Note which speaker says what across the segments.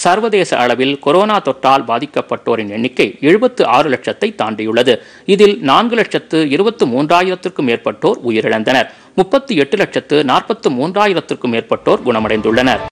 Speaker 1: சர்வதேச அளவில் கொரோனா தொற்றால் பாதிக்கப்பட்டோரின் எண்ணிக்கை எழுபத்து ஆறு லட்சத்தை தாண்டியுள்ளது இதில் நான்கு லட்சத்து இருபத்து மூன்றாயிரத்திற்கும் மேற்பட்டோர் உயிரிழந்தனர் முப்பத்தி எட்டு லட்சத்து நாற்பத்து மூன்றாயிரத்திற்கும் மேற்பட்டோர் குணமடைந்துள்ளனர்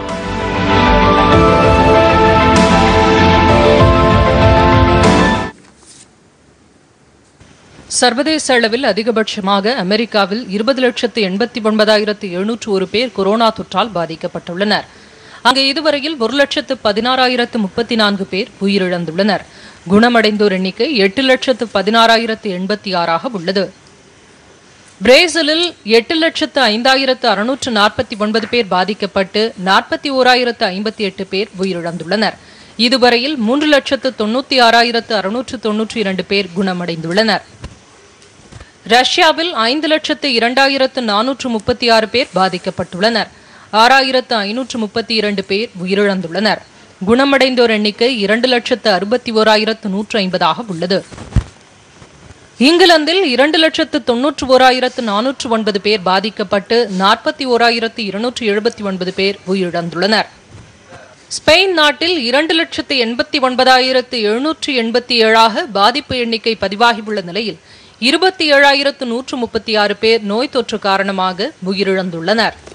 Speaker 2: சர்வதேச அளவில் அதிகபட்சமாக அமெரிக்காவில் இருபது லட்சத்து எண்பத்தி ஒன்பதாயிரத்து எழுநூற்று ஒரு பேர் கொரோனா தொற்றால் பாதிக்கப்பட்டுள்ளனர் அங்கு இதுவரையில் ஒரு லட்சத்து பதினாறாயிரத்து முப்பத்தி நான்கு பேர் உயிரிழந்துள்ளனர் குணமடைந்தோர் எண்ணிக்கை எட்டு லட்சத்து பதினாறாயிரத்து எண்பத்தி ஆறாக உள்ளது பிரேசிலில் எட்டு லட்சத்து ஐந்தாயிரத்து அறுநூற்று நாற்பத்தி ஒன்பது பேர் பாதிக்கப்பட்டு நாற்பத்தி ஓராயிரத்து ஐம்பத்தி எட்டு பேர் உயிரிழந்துள்ளனர் இதுவரையில் மூன்று லட்சத்து தொண்ணூத்தி ஆறாயிரத்து அறுநூற்று தொன்னூற்றி இரண்டு பேர் குணமடைந்துள்ளனர் ரஷ்யாவில் ஐந்து லட்சத்து இரண்டாயிரத்து நானூற்று முப்பத்தி ஆறு பேர் பாதிக்கப்பட்டுள்ளனர் ஆறாயிரத்து ஐநூற்று முப்பத்தி இரண்டு பேர் உயிரிழந்துள்ளனர் குணமடைந்தோர் எண்ணிக்கை இரண்டு லட்சத்து அறுபத்தி ஓராயிரத்து நூற்று ஐம்பதாக உள்ளது இங்கிலாந்தில் இரண்டு லட்சத்து தொன்னூற்று ஓராயிரத்து நானூற்று ஒன்பது பேர் பாதிக்கப்பட்டு நாற்பத்தி ஓராயிரத்து இருநூற்று எழுபத்தி ஒன்பது பேர் உயிரிழந்துள்ளனர் ஸ்பெயின் நாட்டில் இரண்டு லட்சத்து எண்பத்தி ஒன்பதாயிரத்து எழுநூற்று எண்பத்தி ஏழாக பாதிப்பு எண்ணிக்கை பதிவாகியுள்ள நிலையில் இருபத்தி ஏழாயிரத்து நூற்று முப்பத்தி ஆறு பேர் நோய் தொற்று காரணமாக உயிரிழந்துள்ளனர்